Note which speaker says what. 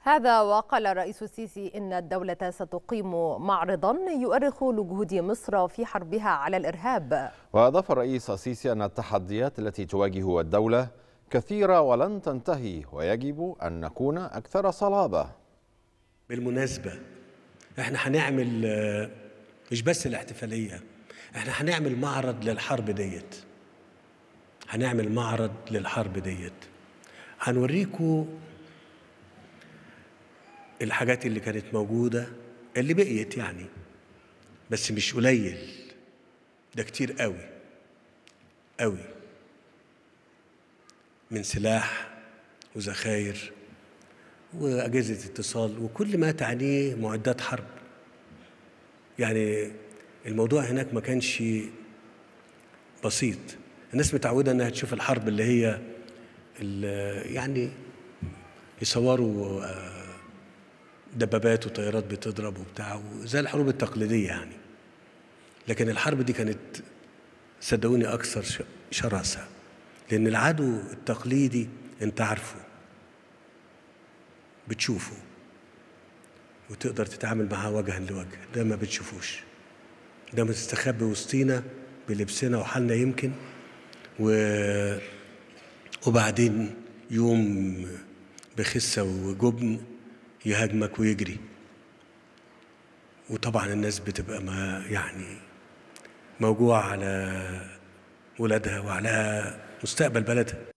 Speaker 1: هذا وقال الرئيس السيسي إن الدولة ستقيم معرضا يؤرخ لجهود مصر في حربها على الإرهاب
Speaker 2: وأضاف الرئيس السيسي أن التحديات التي تواجه الدولة كثيرة ولن تنتهي ويجب أن نكون أكثر صلابة
Speaker 3: بالمناسبة احنا هنعمل آه، مش بس الاحتفالية احنا هنعمل معرض للحرب ديت هنعمل معرض للحرب ديت هنوريكم الحاجات اللي كانت موجودة اللي بقيت يعني بس مش قليل ده كتير قوي قوي من سلاح وذخاير وأجهزة اتصال وكل ما تعنيه معدات حرب يعني الموضوع هناك ما كانش بسيط الناس متعودة انها تشوف الحرب اللي هي ال- يعني يصوروا آه، دبابات وطيارات بتضرب وبتاع زي الحروب التقليدية يعني لكن الحرب دي كانت صدقوني أكثر ش- شراسة لأن العدو التقليدي أنت عارفه بتشوفه وتقدر تتعامل معاه وجها لوجه ده ما بتشوفوش ده مستخبي وسطينا بلبسنا وحالنا يمكن و... وبعدين يوم بخسة وجبن يهاجمك ويجري وطبعا الناس بتبقى ما يعني موجوعة على ولادها وعلى مستقبل بلدها